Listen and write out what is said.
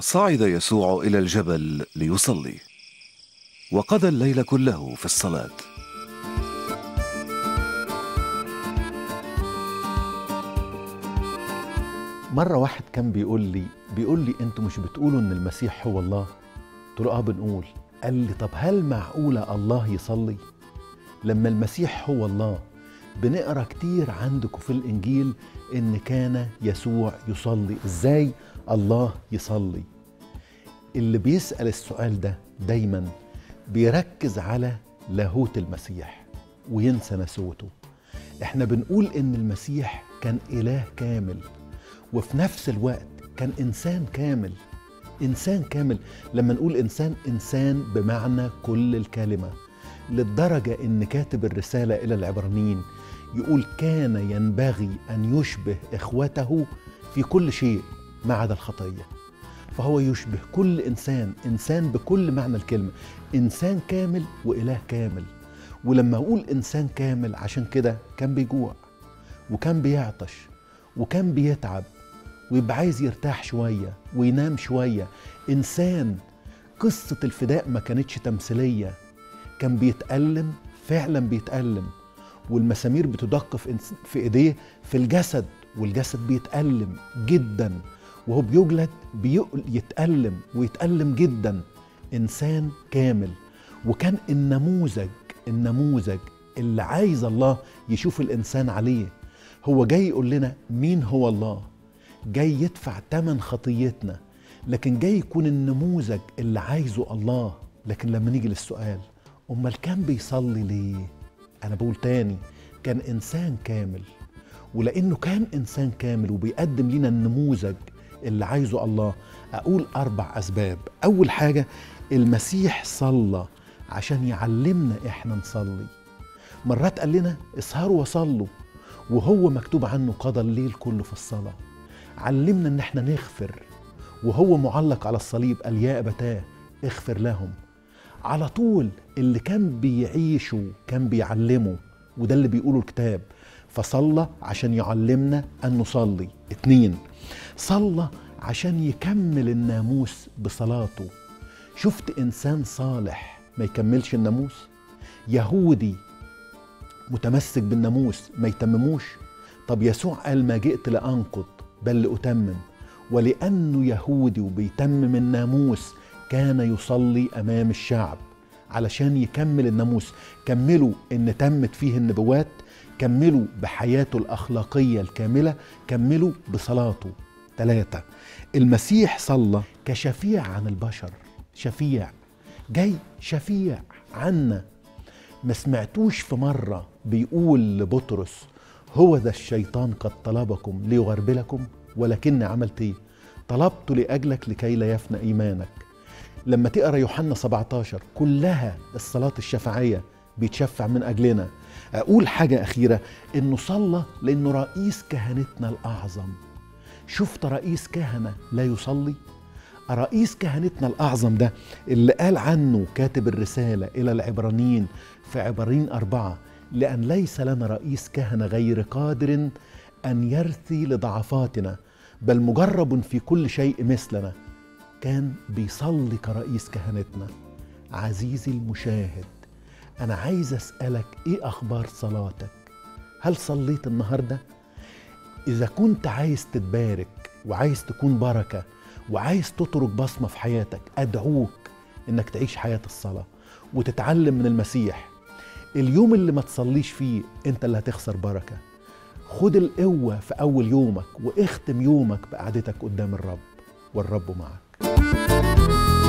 وصعد يسوع الى الجبل ليصلي وقضى الليل كله في الصلاه مرة واحد كان بيقول لي بيقول لي انتوا مش بتقولوا ان المسيح هو الله؟ قلت له اه بنقول قال لي طب هل معقولة الله يصلي؟ لما المسيح هو الله بنقرا كتير عندكم في الانجيل ان كان يسوع يصلي ازاي الله يصلي اللي بيسال السؤال ده دايما بيركز على لاهوت المسيح وينسى نسوته احنا بنقول ان المسيح كان اله كامل وفي نفس الوقت كان انسان كامل انسان كامل لما نقول انسان انسان بمعنى كل الكلمه للدرجه ان كاتب الرساله الى العبرانيين يقول كان ينبغي ان يشبه اخوته في كل شيء ما عدا الخطيه فهو يشبه كل انسان انسان بكل معنى الكلمه انسان كامل واله كامل ولما اقول انسان كامل عشان كده كان بيجوع وكان بيعطش وكان بيتعب ويبقى عايز يرتاح شويه وينام شويه انسان قصه الفداء ما كانتش تمثيليه كان بيتألم فعلا بيتألم والمسامير بتدق في, في ايديه في الجسد والجسد بيتألم جدا وهو بيجلد بيتألم ويتألم جدا إنسان كامل وكان النموذج النموذج اللي عايز الله يشوف الإنسان عليه هو جاي يقول لنا مين هو الله جاي يدفع تمن خطيتنا لكن جاي يكون النموذج اللي عايزه الله لكن لما نيجي للسؤال امال كان بيصلي ليه انا بقول تاني كان انسان كامل ولانه كان انسان كامل وبيقدم لنا النموذج اللي عايزه الله اقول اربع اسباب اول حاجه المسيح صلى عشان يعلمنا احنا نصلي مرات قال لنا اسهروا وصلوا وهو مكتوب عنه قضى الليل كله في الصلاه علمنا ان احنا نغفر وهو معلق على الصليب قال يا ابتاه اغفر لهم على طول اللي كان بيعيشه كان بيعلمه وده اللي بيقوله الكتاب فصلى عشان يعلمنا أن نصلي اتنين صلى عشان يكمل الناموس بصلاته شفت إنسان صالح ما يكملش الناموس يهودي متمسك بالناموس ما يتمموش طب يسوع قال ما جئت لأنقض بل لأتمم ولأنه يهودي وبيتمم الناموس كان يصلي امام الشعب علشان يكمل الناموس كملوا ان تمت فيه النبوات كملوا بحياته الاخلاقيه الكامله كملوا بصلاته ثلاثه المسيح صلى كشفيع عن البشر شفيع جاي شفيع عنا ما سمعتوش في مره بيقول لبطرس هو ذا الشيطان قد طلبكم ليغربلكم ولكن عملت ايه طلبت لاجلك لكي لا يفنى ايمانك لما تقرا يوحنا 17 كلها الصلاه الشفاعيه بيتشفع من اجلنا اقول حاجه اخيره انه صلى لانه رئيس كهنتنا الاعظم شفت رئيس كهنه لا يصلي رئيس كهنتنا الاعظم ده اللي قال عنه كاتب الرساله الى العبرانيين في عبرين اربعه لان ليس لنا رئيس كهنه غير قادر ان يرثي لضعفاتنا بل مجرب في كل شيء مثلنا كان بيصلي كرئيس كهنتنا عزيزي المشاهد انا عايز اسالك ايه اخبار صلاتك هل صليت النهارده اذا كنت عايز تتبارك وعايز تكون بركه وعايز تترك بصمه في حياتك ادعوك انك تعيش حياه الصلاه وتتعلم من المسيح اليوم اللي ما تصليش فيه انت اللي هتخسر بركه خد القوه في اول يومك واختم يومك بقعدتك قدام الرب والرب معك